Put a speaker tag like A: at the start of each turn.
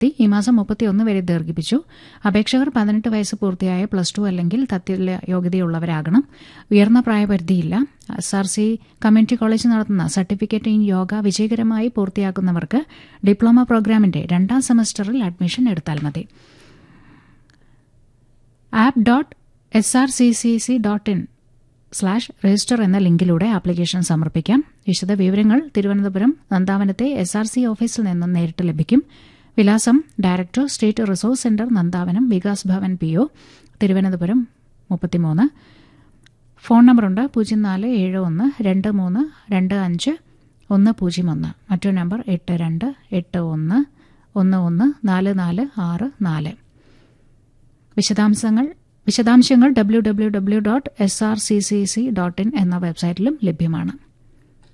A: കാലാവധി ഈ മാസം മുപ്പത്തിയൊന്ന് വരെ ദീർഘിപ്പിച്ചു അപേക്ഷകർ പതിനെട്ട് വയസ്സ് പൂർത്തിയായ പ്ലസ് ടു അല്ലെങ്കിൽ തത്തുല്യ യോഗ്യതയുള്ളവരാകണം ഉയർന്ന പ്രായപരിധിയില്ല S R C community college നടത്തുന്ന സർട്ടിഫിക്കറ്റ് ഇൻ യോഗ വിജയകരമായി പൂർത്തിയാക്കുന്നവർക്ക് ഡിപ്ലോമ പ്രോഗ്രാമിന്റെ രണ്ടാം സെമസ്റ്ററിൽ അഡ്മിഷൻ എടുത്താൽ മതി app dot S R C C C dot in slash register എന്ന ലിങ്കിലൂടെ ആപ്ലിക്കേഷൻ സമർപ്പിക്കാം വിശദ വിവരങ്ങൾ തിരുവനന്തപുരം നന്ദാവനത്തെ എസ് ആർ സി ഓഫീസിൽ നിന്നും നേരിട്ട് ലഭിക്കും വിലാസം director state resource centre Nandavanam Vikas Bhavan P O Thiruvananthapuram മുപ്പത്തിമൂന്ന് ഫോൺ നമ്പറുണ്ട് പൂജ്യം നാല് ഏഴ് ഒന്ന് രണ്ട് മൂന്ന് രണ്ട് അഞ്ച് ഒന്ന് പൂജ്യം ഒന്ന് മറ്റൊരു നമ്പർ എട്ട് രണ്ട് എട്ട് ഒന്ന് ഒന്ന് ഒന്ന് നാല് നാല് ആറ് നാല് വിശദാംശങ്ങൾ വിശദാംശങ്ങൾ W W W dot S R C C C dot in എന്ന വെബ്സൈറ്റിലും ലഭ്യമാണ്